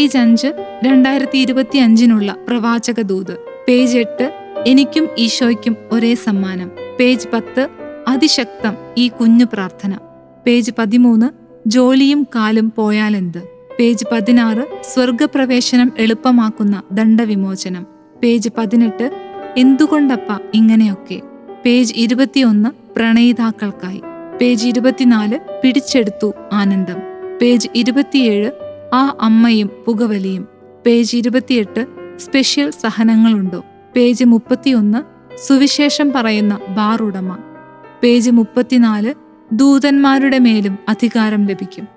page അഞ്ച് രണ്ടായിരത്തി ഇരുപത്തി അഞ്ചിനുള്ള പ്രവാചക ദൂത് പേജ് എട്ട് എനിക്കും ഈശോയ്ക്കും ഒരേ സമ്മാനം പേജ് പത്ത് അതിശക്തം ഈ കുഞ്ഞു പ്രാർത്ഥന പേജ് പതിമൂന്ന് ജോലിയും കാലും പോയാലെന്ത് പേജ് പതിനാറ് സ്വർഗപ്രവേശനം എളുപ്പമാക്കുന്ന ദണ്ഡവിമോചനം പേജ് പതിനെട്ട് എന്തുകൊണ്ടപ്പ ഇങ്ങനെയൊക്കെ പേജ് ഇരുപത്തിയൊന്ന് പ്രണയിതാക്കൾക്കായി പേജ് ഇരുപത്തിനാല് പിടിച്ചെടുത്തു ആനന്ദം പേജ് ഇരുപത്തിയേഴ് ആ അമ്മയും പുകവലിയും പേജ് ഇരുപത്തിയെട്ട് സ്പെഷ്യൽ സഹനങ്ങളുണ്ടോ പേജ് മുപ്പത്തിയൊന്ന് സുവിശേഷം പറയുന്ന ബാർ ഉടമ പേജ് മുപ്പത്തിനാല് ദൂതന്മാരുടെ മേലും അധികാരം ലഭിക്കും